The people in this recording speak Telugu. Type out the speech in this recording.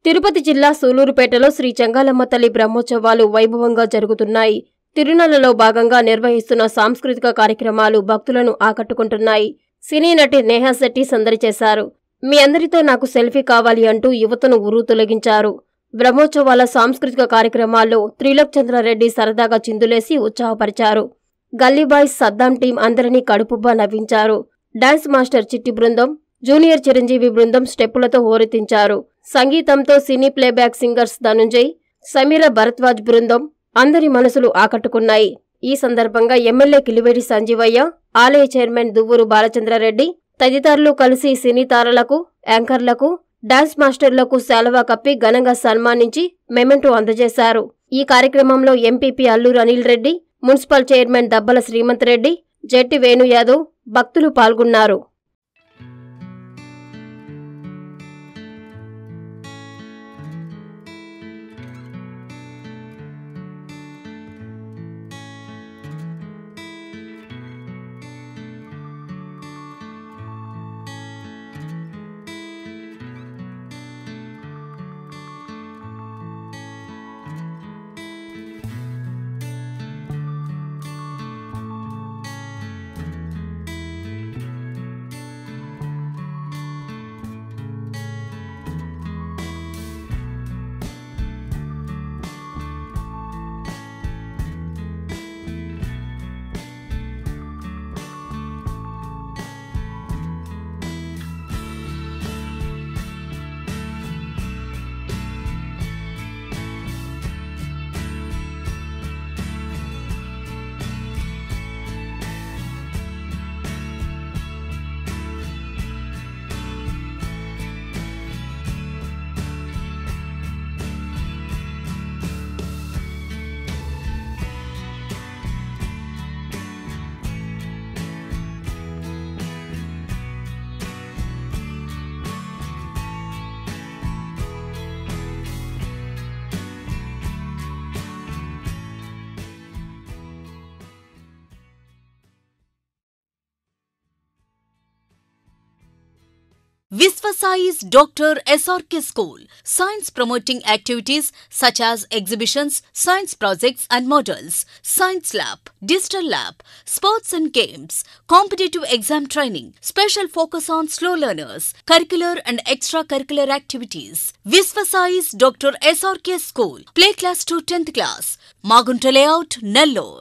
తిరుపతి జిల్లా సూలూరుపేటలో శ్రీ చెంగాలమ్మ తల్లి బ్రహ్మోత్సవాలు వైభవంగా జరుగుతున్నాయి తిరునలలో భాగంగా నిర్వహిస్తున్న సాంస్కృతిక కార్యక్రమాలు భక్తులను ఆకట్టుకుంటున్నాయి సినీ నటి నేహా శెట్టి సందడి చేశారు మీ అందరితో నాకు సెల్ఫీ కావాలి అంటూ యువతను ఉరు తొలగించారు బ్రహ్మోత్సవాల సాంస్కృతిక కార్యక్రమాల్లో త్రిలోక్ చంద్రారెడ్డి సరదాగా చిందులేసి ఉత్సాహపరిచారు గల్లీబాయ్స్ సద్దాం టీం అందరినీ కడుపుబ్బా నవ్వించారు డాన్స్ మాస్టర్ చిట్టి బృందం జూనియర్ చిరంజీవి బృందం స్టెప్పులతో హోరెత్తించారు సంగీతంతో cine playback singers Dhanunjay Sameera Bharadwaj బృందం అందరి మనసులు ఆకట్టుకున్నాయి ఈ సందర్భంగా ఎమ్మెల్యే కిలివేడి సంజీవయ్య ఆలయ చైర్మన్ దువ్వూరు బాలచంద్రారెడ్డి తదితరులు కలిసి సినీ తారలకు యాంకర్లకు డాన్స్ మాస్టర్లకు శాలువా కప్పి ఘనంగా సన్మానించి మెమెంటో అందజేశారు ఈ కార్యక్రమంలో MPP Alluru Anil Reddy municipal chairman Dabbala Srimanth Reddy Jetti Venu Yadav భక్తులు పాల్గొన్నారు Visvasai's Dr. SRK School. Science promoting activities such as exhibitions, science projects and models, science lab, digital lab, sports and games, competitive exam training, special focus on slow learners, curricular and extracurricular activities. Visvasai's Dr. SRK School. Play class to 10th class. Magunta layout, Nellore.